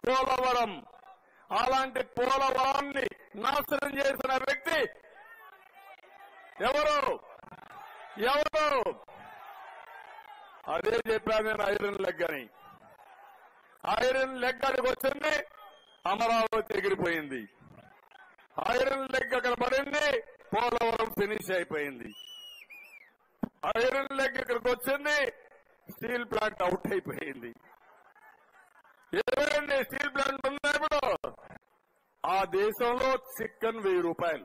పోలవరం అలాంటి పోలవరాన్ని నాశనం చేసిన వ్యక్తి ఎవరు ఎవరు అదే చెప్పాను నేను ఐరన్ లెగ్ అని ఐరన్ లెగ్ అక్కడికి వచ్చింది అమరావతి ఎగిరిపోయింది ఐరన్ లెగ్ అక్కడ పడింది పోలవరం ఫినిష్ అయిపోయింది ఐరన్ లెగ్ ఇక్కడికి వచ్చింది స్టీల్ ప్లాంట్ అవుట్ అయిపోయింది ఏమైంది స్టీల్ ప్లాంట్ ఉందా ఇప్పుడు ఆ దేశంలో చికెన్ వెయ్యి రూపాయలు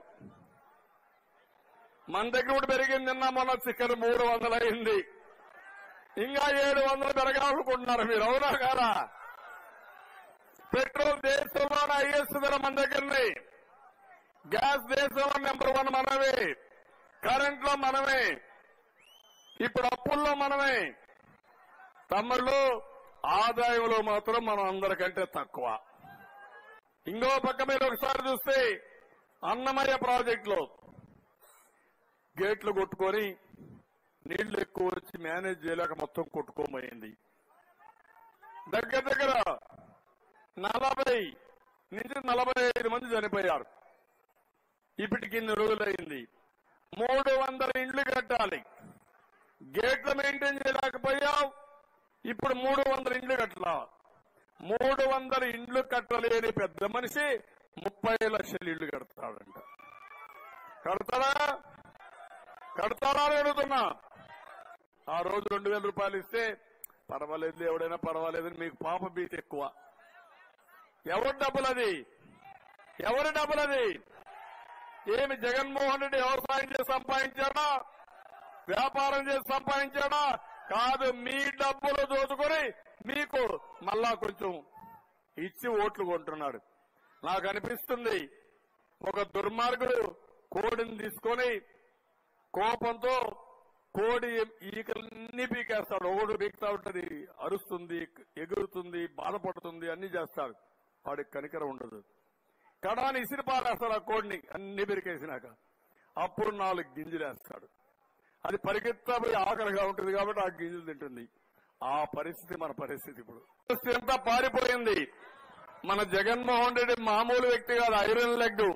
మన దగ్గర కూడా పెరిగింది నిన్న మొన్న చికెన్ మూడు వందలు అయింది ఇంకా ఏడు వందలు పెరగాలనుకుంటున్నారు మీరు అవునా కాదా పెట్రోల్ దేశంలోనే హైయెస్ట్ ధర మన దగ్గరని గ్యాస్ దేశంలో నెంబర్ వన్ మనమే కరెంట్ లో మనమే ఇప్పుడు అప్పుల్లో మనమే తమ్ముళ్ళు ఆదాయంలో మాత్రం మనం అందరికంటే తక్కువ ఇంకో పక్క మీరు ఒకసారి చూస్తే అన్నమయ్య ప్రాజెక్టులో గేట్లు కొట్టుకొని నీళ్లు ఎక్కువ వచ్చి మేనేజ్ చేయలేక మొత్తం కొట్టుకోబోయింది దగ్గర దగ్గర నలభై నుంచి నలభై ఐదు మంది చనిపోయారు ఇప్పటికి ఇన్ని రోజులైంది మూడు వందల ఇండ్లు కట్టాలి గేట్లు మెయింటైన్ చేయలేకపోయావు ఇప్పుడు మూడు వందల ఇండ్లు కట్టలా మూడు వందల ఇండ్లు కట్టలేని పెద్ద మనిషి ముప్పై లక్షల ఇళ్లు కడతాడంట కడతాడా కడతారా అని అడుగుతున్నా ఆ రోజు రెండు వేల రూపాయలు ఇస్తే పర్వాలేదు ఎవడైనా పర్వాలేదని మీకు పాప బీట్ ఎక్కువ ఎవరి డబ్బులు అది ఎవరి డబ్బులు అది ఏమి జగన్మోహన్ రెడ్డి వ్యవసాయం చేసి సంపాదించాడా వ్యాపారం చేసి సంపాదించాడా కాదు మీ డబ్బులు దోచుకొని మీకు మళ్ళా కొంచెం ఇచ్చి ఓట్లు కొంటున్నాడు నాకు అనిపిస్తుంది ఒక దుర్మార్గుడు కోడిని తీసుకొని కోపంతో కోడి ఈకలన్నీ పీకేస్తాడు ఒకడు పీకుతా ఉంటది అరుస్తుంది ఎగురుతుంది బాధపడుతుంది అన్ని చేస్తాడు వాడికి కనికరం ఉండదు కడాని ఇసిరి పారేస్తాడు ఆ కోడిని అన్ని పెరికేసినాక అప్పుడు నాలుగు గింజలేస్తాడు అది పరిగెత్తబోయి ఆకలిగా ఉంటుంది కాబట్టి ఆ గింజలు తింటుంది ఆ పరిస్థితి మన పరిస్థితి ఇప్పుడు పరిస్థితి అంతా పారిపోయింది మన జగన్మోహన్ రెడ్డి మామూలు వ్యక్తి కాదు ఐరన్ లెగ్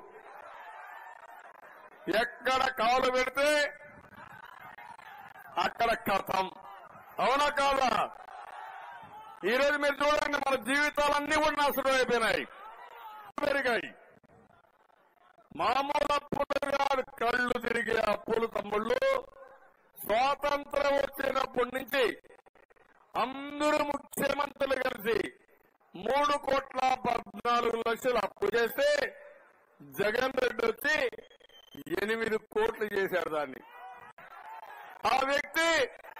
ఎక్కడ కాలు పెడితే అక్కడ కథం అవునా కాదా ఈ రోజు మీరు చూడండి మన జీవితాలన్నీ కూడా నాశనం అయిపోయినాయి పెరిగాయి మామూలు అప్పులు కాదు కళ్ళు తిరిగే అప్పులు తమ్ముళ్ళు స్వాతంత్రం వచ్చినప్పటి నుంచి అందరూ ముఖ్యమంత్రులు కలిసి మూడు కోట్ల పద్నాలుగు లక్షలు అప్పు చేస్తే జగన్ రెడ్డి వచ్చి ఎనిమిది కోట్లు చేశారు దాన్ని ఆ వ్యక్తి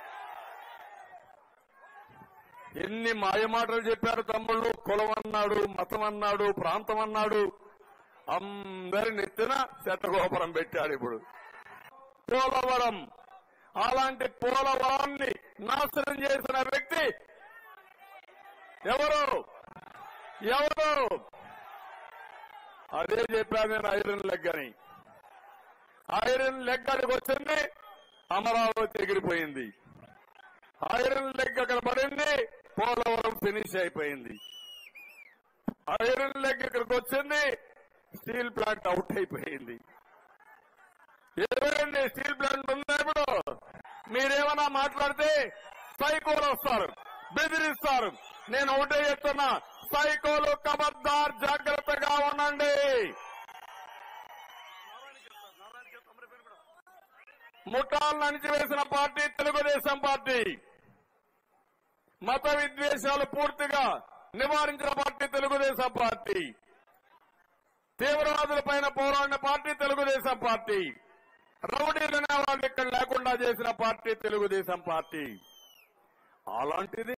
ఎన్ని మాయమాటలు చెప్పారు తమ్ముళ్ళు కులం అన్నాడు మతం అన్నాడు ప్రాంతం అన్నాడు అందరి నెత్తిన శతగోపురం పెట్టాడు ఇప్పుడు పోలవరం అలాంటి పోలవరాన్ని నాశనం చేసిన వ్యక్తి ఎవరు ఎవరు అదే చెప్పాను నేను ఐరన్ లెగ్ అని ఐరన్ లెగ్ అక్కడికి వచ్చింది అమరావతి ఎగిరిపోయింది ఐరన్ లెగ్ అక్కడ పడింది పోలవరం ఫినిష్ అయిపోయింది ఐరన్ లెగ్ ఇక్కడికి వచ్చింది స్టీల్ ప్లాంట్ అవుట్ అయిపోయింది ఏమైంది స్టీల్ ప్లాంట్ ఉందా ఇప్పుడు మీరేమన్నా మాట్లాడితే సైకోలు వస్తారు బెదిరిస్తారు నేను ఒకటే చెప్తున్నా సైకోలు కబద్దార్ జాగ్రత్తగా ఉండండి ముఠాలను అణిచివేసిన పార్టీ తెలుగుదేశం పార్టీ మత విద్వేషాలు పూర్తిగా నివారించిన పార్టీ తెలుగుదేశం పార్టీ తీవ్రవాదుల పైన పోరాడిన పార్టీ తెలుగుదేశం పార్టీ రౌడీలనే వాళ్ళు ఇక్కడ లేకుండా చేసిన పార్టీ తెలుగుదేశం పార్టీ అలాంటిది